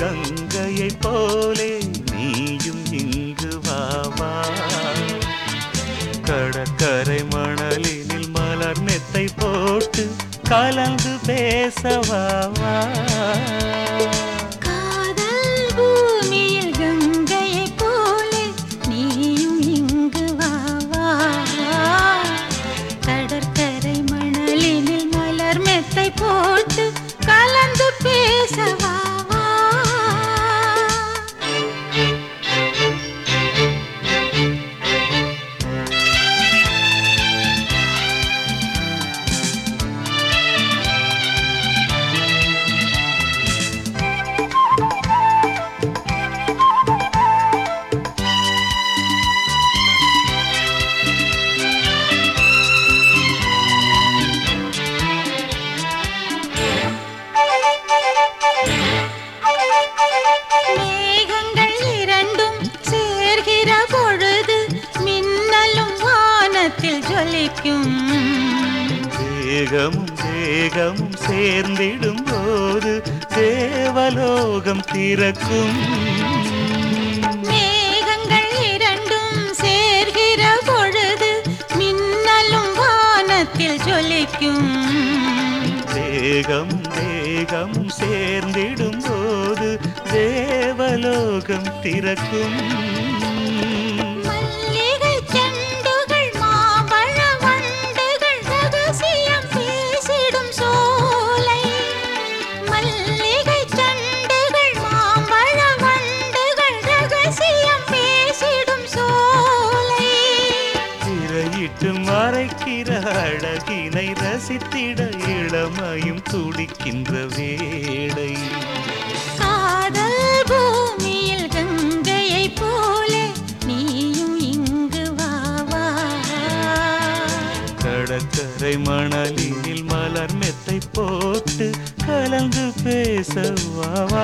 கங்கையை போலே நீயும் இங்கு வாவா கடற்கரை மணலினில் மலர் மெத்தை போட்டு கலந்து பேசவாவா காதல் பூமியில் கங்கையைப் போலே நீயும் இங்கு வா வா. கடற்கரை மணலினில் மலர் மெத்தை போட்டு கலந்து பேசவா வா. மேகங்கள் இரண்டும் சேர்கிற பொழுது மின்னலும் வானத்தில் ஜொலிக்கும் தேகமும் தேகமும் சேர்ந்திடும் போது தேவலோகம் திறக்கும் மேகங்கள் இரண்டும் சேர்கிற பொழுது மின்னலும் வானத்தில் ஜொலிக்கும் தேகம் தேகம் சேர்ந்திடும் போது தேவலோகம் திறக்கும் மல்லிகை செண்டுகள் மாம்பழ வண்டுகள் ரகசியம் பேசிடும் சோலை மல்லிகை செண்டுகள் மாம்பழ வண்டுகள் ரகசியம் பேசிடும் சோலை திரையிட்டு மறைக்கிற அழகினை ரசித்திட இளமையும் துடிக்கின்ற வேளை காதல் பூமியில் கங்கையைப் போலே நீயும் இங்கு வா வா கடற்கரை மணலினில் மலர் மெத்தை போட்டு கலந்து பேசவாவா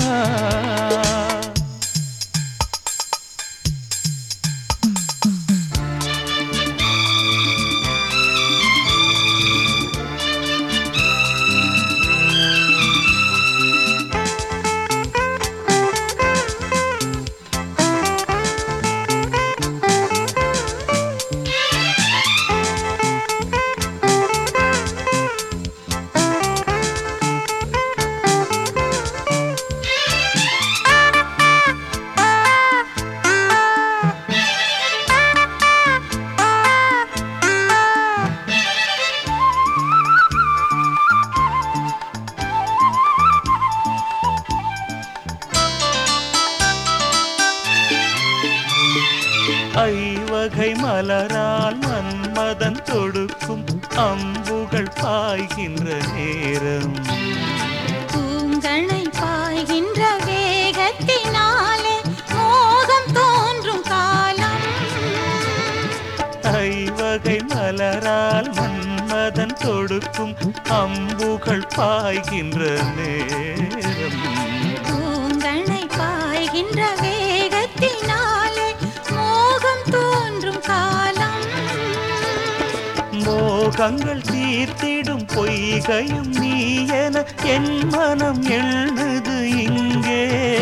ஐவகை மலரால் மன்மதன் தொடுக்கும் அம்புகள் பாய்கின்ற நேரம் பூங்கணை பாய்கின்ற வேகத்தினாலே மோகம் தோன்றும் காலம் ஐவகை மலரால் மன்மதன் தொடுக்கும் அம்புகள் பாய்கின்ற நேரம் பூங்கணை பாய்கின்ற வேகத்தினாலே மோகம் தோன்றும் காலம் மோகங்கள் தீர்த்திடும் பொய்கையும் நீ என என் மனம் எழுது இங்கே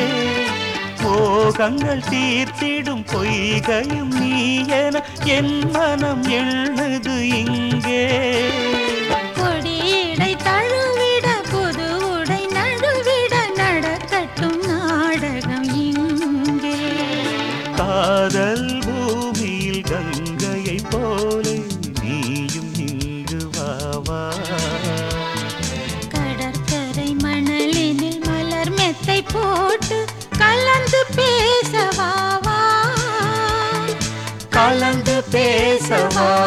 மோகங்கள் தீர்த்திடும் பொய்கையும் நீ என என் மனம் எழுது இங்கே கொடியடை தழுவிட புது உடை நடுவிட நடக்கட்டும் நாடகம் இங்கே காதல் பூமியில் கங்கையை போலே நீயும் இங்கு வாவா கடற்கரை மணலினில் மலர் மெத்தை போட்டு கலந்து பேசவா வா. கலந்து பேசவா